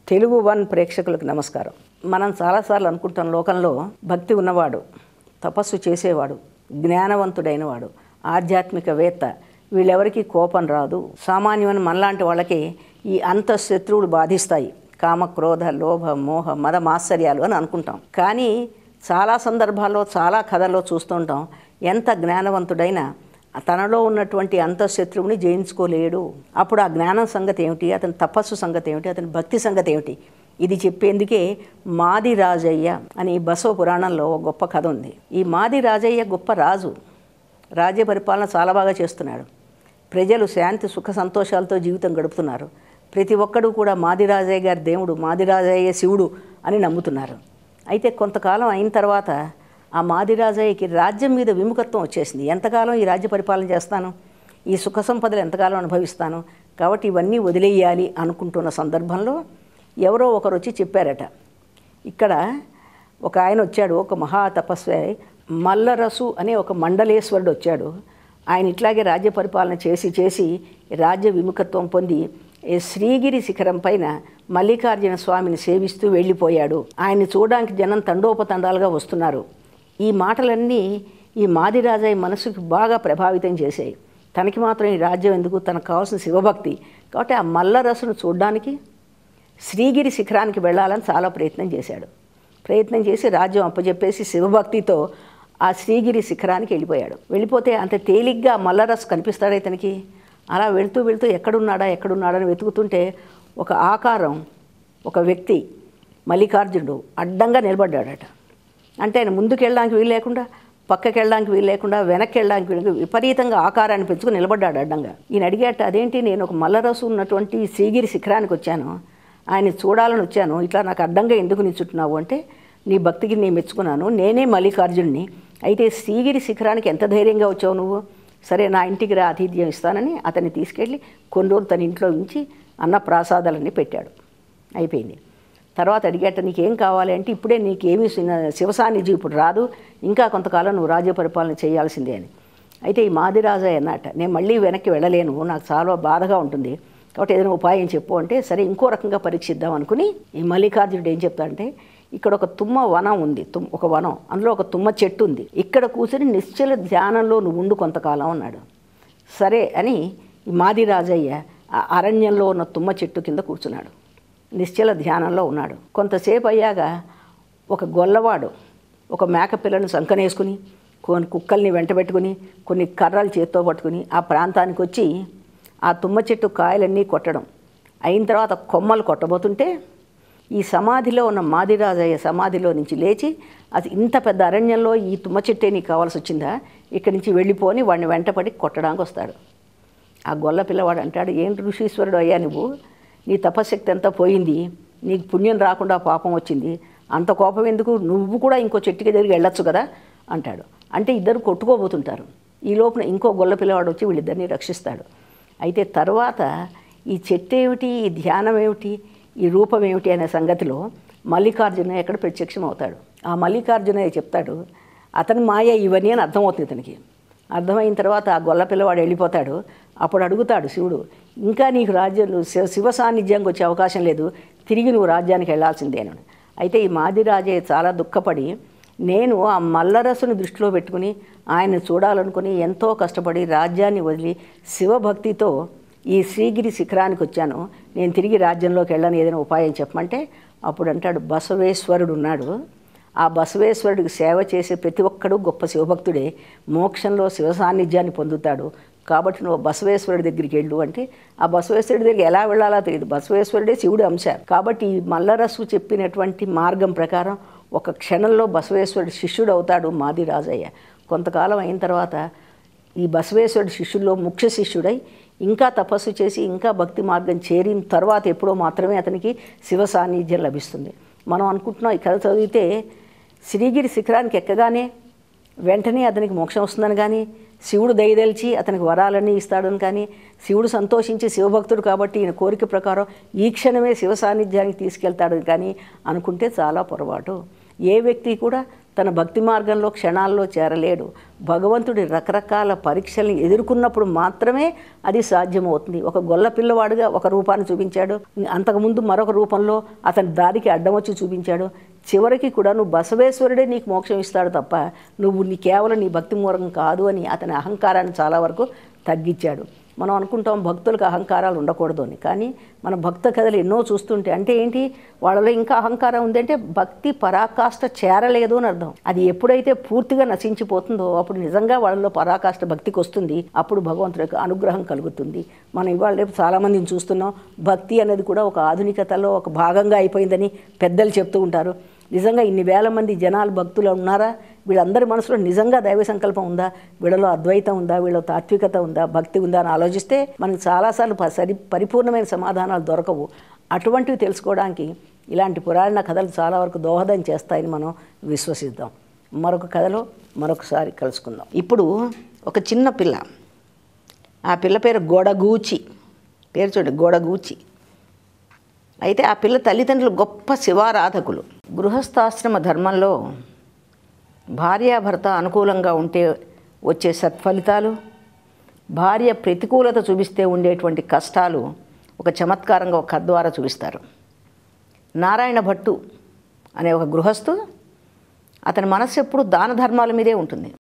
Telugu one ప్రేక్షకులకు నమస్కారం మనం చాలాసార్లు అనుకుంటాం లోకంలో భక్తి ఉన్నవాడు తపస్సు చేసేవాడు జ్ఞానవంతుడైనవాడు ఆధ్యాత్మికవేత్త వీళ్ళెవరికి కోపం రాదు సామాన్యమైన మనలాంటి వాళ్ళకి ఈ అంతఃశత్రువులు బాధిస్తాయి కామ క్రోధ లోభ మోహ మద మాత్సర్యాలు అని అనుకుంటాం కానీ చాలా సందర్భాల్లో చాలా కథల్లో చూస్తుంటాం ఎంత జ్ఞానవంతుడైనా తనలో ఉన్నటువంటి అంతఃశత్రువుని జయించుకోలేడు అప్పుడు ఆ జ్ఞానం సంగతి ఏమిటి అతని తపస్సు సంగతి ఏమిటి అతని భక్తి సంగతి ఏమిటి ఇది చెప్పేందుకే మాది రాజయ్య అని బసవ పురాణంలో ఒక గొప్ప కథ ఉంది ఈ మాది రాజయ్య గొప్ప రాజు రాజ్య పరిపాలన చాలా బాగా చేస్తున్నాడు ప్రజలు శాంతి సుఖ సంతోషాలతో జీవితం గడుపుతున్నారు ప్రతి ఒక్కడు కూడా మాదిరాజయ్య గారి దేవుడు మాదిరాజయ్య శివుడు అని నమ్ముతున్నారు అయితే కొంతకాలం అయిన తర్వాత ఆ మాదిరాజయ్యకి రాజ్యం మీద విముఖత్వం వచ్చేసింది ఎంతకాలం ఈ రాజ్య పరిపాలన చేస్తాను ఈ సుఖ సంపదలు ఎంతకాలం అనుభవిస్తాను కాబట్టి ఇవన్నీ వదిలేయాలి అనుకుంటున్న సందర్భంలో ఎవరో ఒకరు వచ్చి చెప్పారట ఇక్కడ ఒక ఆయన వచ్చాడు ఒక మహా తపస్వి మల్లరసు అనే ఒక మండలేశ్వరుడు వచ్చాడు ఆయన ఇట్లాగే రాజ్య పరిపాలన చేసి చేసి రాజ్య విముఖత్వం పొంది ఈ శ్రీగిరి శిఖరం పైన మల్లికార్జున స్వామిని సేవిస్తూ వెళ్ళిపోయాడు ఆయన్ని చూడడానికి జనం తండోపతండాలుగా వస్తున్నారు ఈ మాటలన్నీ ఈ మాదిరాజయ్య మనసుకు బాగా ప్రభావితం చేశాయి తనకి మాత్రం ఈ రాజ్యం ఎందుకు తనకు కావాల్సిన శివభక్తి కాబట్టి ఆ మల్లరసును చూడడానికి శ్రీగిరి శిఖరానికి వెళ్ళాలని చాలా ప్రయత్నం చేశాడు ప్రయత్నం చేసి రాజ్యం అప్పచెప్పేసి శివభక్తితో ఆ శ్రీగిరి శిఖరానికి వెళ్ళిపోయాడు వెళ్ళిపోతే అంత తేలిగ్గా మల్లరస్ కనిపిస్తాడా ఇతనికి అలా వెళుతూ వెళుతూ ఎక్కడున్నాడా ఎక్కడున్నాడా అని వెతుకుతుంటే ఒక ఆకారం ఒక వ్యక్తి మల్లికార్జునుడు అడ్డంగా నిలబడ్డాడట అంటే ఆయన ముందుకు వెళ్ళడానికి వీలు లేకుండా పక్కకి వెళ్ళడానికి వీలు లేకుండా వెనక్కి వెళ్ళడానికి వీలు లేకుండా విపరీతంగా ఆకారాన్ని పెంచుకుని నిలబడ్డాడు అడ్డంగా ఈయన అడిగేట అదేంటి నేను ఒక మల్లరసు ఉన్నటువంటి శ్రీగిరి శిఖరానికి వచ్చాను ఆయన చూడాలని వచ్చాను ఇట్లా నాకు అడ్డంగా ఎందుకు నిల్చుంటున్నావు అంటే నీ భక్తికి నేను మెచ్చుకున్నాను నేనే మల్లికార్జున్ని అయితే శ్రీగిరి శిఖరానికి ఎంత ధైర్యంగా వచ్చావు నువ్వు సరే నా ఇంటికి రా ఆతిథ్యం ఇస్తానని అతన్ని తీసుకెళ్ళి కొన్ని రోజులు తన ఇంట్లో ఉంచి అన్న ప్రాసాదాలన్నీ పెట్టాడు అయిపోయింది తర్వాత అడిగేట నీకేం కావాలి అంటే ఇప్పుడే నీకేమీ సిన- శివసాన్నిధి ఇప్పుడు రాదు ఇంకా కొంతకాలం నువ్వు రాజ్య పరిపాలన చేయాల్సిందే అని అయితే ఈ మాదిరాజయ్య అన్నట నేను మళ్ళీ వెనక్కి వెళ్ళలేను నాకు చాలా బాధగా ఉంటుంది కాబట్టి ఏదైనా ఉపాయం చెప్పు అంటే సరే ఇంకో రకంగా పరీక్షిద్దాం అనుకుని ఈ మల్లికార్జునుడు ఏం చెప్తాడంటే ఇక్కడ ఒక తుమ్మ వనం ఉంది తుమ్ ఒక వనం అందులో ఒక తుమ్మ చెట్టు ఉంది ఇక్కడ కూర్చుని నిశ్చల ధ్యానంలో నువ్వు ఉండు కొంతకాలం అన్నాడు సరే అని ఈ మాది రాజయ్య ఆ అరణ్యంలో ఉన్న తుమ్మ చెట్టు కింద కూర్చున్నాడు నిశ్చల ధ్యానంలో ఉన్నాడు కొంతసేపు అయ్యాక ఒక గొల్లవాడు ఒక మేక పిల్లను సంకనేసుకుని కొన్ని కుక్కల్ని వెంటబెట్టుకుని కొన్ని కర్రలు చేత్తో పట్టుకుని ఆ ప్రాంతానికి వచ్చి ఆ తుమ్మ చెట్టు కాయలన్నీ కొట్టడం అయిన తర్వాత కొమ్మలు కొట్టబోతుంటే ఈ సమాధిలో ఉన్న మాదిరాజయ్య సమాధిలో నుంచి లేచి అది ఇంత పెద్ద అరణ్యంలో ఈ తుమ్మ చెట్టే నీకు కావాల్సి వచ్చిందా ఇక్కడి నుంచి వెళ్ళిపోని వాడిని వెంటపడి కొట్టడానికి వస్తాడు ఆ గొల్ల పిల్లవాడు అంటాడు ఏం ఋషీశ్వరుడు అయ్యా నువ్వు నీ తపశక్తి అంతా పోయింది నీకు పుణ్యం రాకుండా పాపం వచ్చింది అంత కోపం ఎందుకు నువ్వు కూడా ఇంకో చెట్టుకి దగ్గరికి వెళ్ళొచ్చు కదా అంటాడు అంటే ఇద్దరు కొట్టుకోబోతుంటారు ఈ లోపల ఇంకో గొల్ల పిల్లవాడు వచ్చి వీళ్ళిద్దరిని రక్షిస్తాడు అయితే తర్వాత ఈ చెట్టు ఏమిటి ఈ ధ్యానం ఏమిటి ఈ రూపం ఏమిటి అనే సంగతిలో మల్లికార్జున ఎక్కడ ప్రత్యక్షం అవుతాడు ఆ మల్లికార్జునయ్య చెప్తాడు అతని మాయ ఇవన్నీ అని అర్థమవుతుంది ఇతనికి అర్థమైన తర్వాత ఆ గొల్ల పిల్లవాడు వెళ్ళిపోతాడు అప్పుడు అడుగుతాడు శివుడు ఇంకా నీకు రాజ్యం నువ్వు శివ శివ సాన్నిధ్యానికి వచ్చే అవకాశం లేదు తిరిగి నువ్వు రాజ్యానికి వెళ్ళాల్సిందేను అయితే ఈ మాదిరాజే చాలా దుఃఖపడి నేను ఆ మల్లరసుని దృష్టిలో పెట్టుకుని ఆయన చూడాలనుకుని ఎంతో కష్టపడి రాజ్యాన్ని వదిలి శివభక్తితో ఈ శ్రీగిరి శిఖరానికి వచ్చాను నేను తిరిగి రాజ్యంలోకి వెళ్ళని ఏదైనా ఉపాయం చెప్పమంటే అప్పుడు అంటాడు బసవేశ్వరుడు ఉన్నాడు ఆ బసవేశ్వరుడికి సేవ చేసే ప్రతి ఒక్కడు గొప్ప శివభక్తుడే మోక్షంలో శివ సాన్నిధ్యాన్ని పొందుతాడు కాబట్టి నువ్వు బసవేశ్వరుడి దగ్గరికి వెళ్ళు అంటే ఆ బసవేశ్వరుడి దగ్గరికి ఎలా వెళ్ళాలో తెలియదు బసవేశ్వరుడే శివుడి అంశ కాబట్టి ఈ మల్లరసు చెప్పినటువంటి మార్గం ప్రకారం ఒక క్షణంలో బసవేశ్వరుడు శిష్యుడు అవుతాడు మాది రాజయ్య కొంతకాలం అయిన తర్వాత ఈ బసవేశ్వరుడు శిష్యుల్లో ముఖ్య శిష్యుడై ఇంకా తపస్సు చేసి ఇంకా భక్తి మార్గం చేరిన తర్వాత ఎప్పుడో మాత్రమే అతనికి శివ సాన్నిధ్యం లభిస్తుంది మనం అనుకుంటున్నాం ఈ కథ చదివితే శ్రీగిరి శిఖరానికి ఎక్కగానే వెంటనే అతనికి మోక్షం వస్తుందని కానీ శివుడు దయదలిచి అతనికి వరాలన్నీ ఇస్తాడని కానీ శివుడు సంతోషించి శివభక్తుడు కాబట్టి ఈయన కోరిక ప్రకారం ఈ క్షణమే శివ సాన్నిధ్యానికి తీసుకెళ్తాడని కానీ అనుకుంటే చాలా పొరపాటు ఏ వ్యక్తి కూడా తన భక్తి మార్గంలో క్షణాల్లో చేరలేడు భగవంతుడి రకరకాల పరీక్షల్ని ఎదుర్కొన్నప్పుడు మాత్రమే అది సాధ్యమవుతుంది ఒక గొల్ల పిల్లవాడుగా ఒక రూపాన్ని చూపించాడు అంతకుముందు మరొక రూపంలో అతని దారికి అడ్డం వచ్చి చూపించాడు చివరికి కూడా నువ్వు బసవేశ్వరుడే నీకు మోక్షం ఇస్తాడు తప్ప నువ్వు నీ కేవలం నీ భక్తి మూలం కాదు అని అతని అహంకారాన్ని చాలా వరకు తగ్గించాడు మనం అనుకుంటాం భక్తులకు అహంకారాలు ఉండకూడదు అని కానీ మన భక్త కథలు ఎన్నో చూస్తుంటే అంటే ఏంటి వాళ్ళలో ఇంకా అహంకారం ఉందంటే భక్తి పరాకాష్ట చేరలేదు అని అర్థం అది ఎప్పుడైతే పూర్తిగా నశించిపోతుందో అప్పుడు నిజంగా వాళ్ళలో పరాకాష్ట భక్తికి వస్తుంది అప్పుడు భగవంతుడి యొక్క అనుగ్రహం కలుగుతుంది మనం ఇవాళ రేపు చాలామందిని చూస్తున్నాం భక్తి అనేది కూడా ఒక ఆధునికతలో ఒక భాగంగా అయిపోయిందని పెద్దలు చెప్తూ ఉంటారు నిజంగా ఇన్ని వేల మంది జనాలు భక్తులు ఉన్నారా వీళ్ళందరి మనసులో నిజంగా దైవ సంకల్పం ఉందా వీళ్ళలో అద్వైతం ఉందా వీళ్ళలో తాత్వికత ఉందా భక్తి ఉందా అని ఆలోచిస్తే మనకు చాలాసార్లు ప- సరి పరిపూర్ణమైన సమాధానాలు దొరకవు అటువంటివి తెలుసుకోవడానికి ఇలాంటి పురాణ కథలు చాలా వరకు దోహదం చేస్తాయని మనం విశ్వసిద్దాం మరొక కథలో మరొకసారి కలుసుకుందాం ఇప్పుడు ఒక చిన్న పిల్ల ఆ పిల్ల పేరు గోడగూచి పేరు చూడండి గోడగూచి అయితే ఆ పిల్ల తల్లిదండ్రులు గొప్ప శివారాధకులు గృహస్థాశ్రమ ధర్మంలో భార్యాభర్త అనుకూలంగా ఉంటే వచ్చే సత్ఫలితాలు భార్య ప్రతికూలత చూపిస్తే ఉండేటువంటి కష్టాలు ఒక చమత్కారంగా ఒక కథ ద్వారా చూపిస్తారు నారాయణ భట్టు అనే ఒక గృహస్థు అతని మనస్సు ఎప్పుడు దాన ధర్మాల మీదే ఉంటుంది